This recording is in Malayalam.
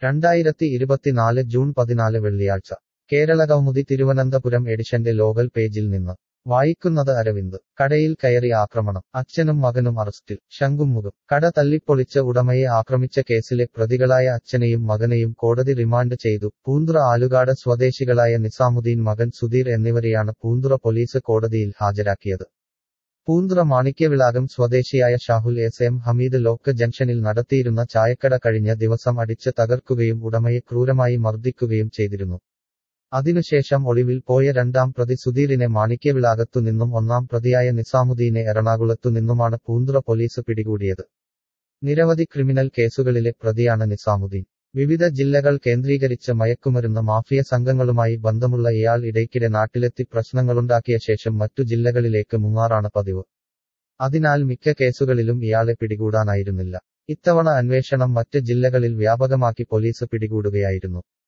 രണ്ടായിരത്തി ഇരുപത്തിനാല് ജൂൺ പതിനാല് വെള്ളിയാഴ്ച കേരളകൗമുദി തിരുവനന്തപുരം എഡിഷന്റെ ലോകൽ പേജിൽ നിന്ന് വായിക്കുന്നത് അരവിന്ദ് കടയിൽ കയറി ആക്രമണം അച്ഛനും മകനും അറസ്റ്റിൽ ശംഖുമുഖം കട തല്ലിപ്പൊളിച്ച് ഉടമയെ ആക്രമിച്ച കേസിലെ പ്രതികളായ അച്ഛനെയും മകനെയും കോടതി റിമാൻഡ് ചെയ്തു പൂന്തുറ ആലുകാട് സ്വദേശികളായ നിസാമുദ്ദീൻ മകൻ സുധീർ എന്നിവരെയാണ് പൂന്തുറ പോലീസ് കോടതിയിൽ ഹാജരാക്കിയത് പൂന്തുറ മാണിക്യവിളാകം സ്വദേശിയായ Shahul S M Hameed lock ജംഗ്ഷനിൽ നടത്തിയിരുന്ന ചായക്കട കഴിഞ്ഞ ദിവസം അടിച്ച് തകർക്കുകയും ഉടമയെ ക്രൂരമായി മർദ്ദിക്കുകയും ചെയ്തിരുന്നു അതിനുശേഷം ഒളിവിൽ പോയ രണ്ടാം പ്രതി സുധീറിനെ മാണിക്യവിളാകത്തു നിന്നും ഒന്നാം പ്രതിയായ നിസാമുദ്ദീനെ എറണാകുളത്തു നിന്നുമാണ് പൂന്തുറ പോലീസ് പിടികൂടിയത് നിരവധി ക്രിമിനൽ കേസുകളിലെ പ്രതിയാണ് നിസാമുദ്ദീൻ വിവിധ ജില്ലകൾ കേന്ദ്രീകരിച്ച് മയക്കുമരുന്ന് മാഫിയ സംഘങ്ങളുമായി ബന്ധമുള്ള ഇയാൾ ഇടയ്ക്കിടെ നാട്ടിലെത്തി പ്രശ്നങ്ങളുണ്ടാക്കിയ ശേഷം മറ്റു ജില്ലകളിലേക്ക് മുങ്ങാറാണ് പതിവ് അതിനാൽ മിക്ക കേസുകളിലും ഇയാളെ പിടികൂടാനായിരുന്നില്ല ഇത്തവണ അന്വേഷണം മറ്റ് ജില്ലകളിൽ വ്യാപകമാക്കി പോലീസ് പിടികൂടുകയായിരുന്നു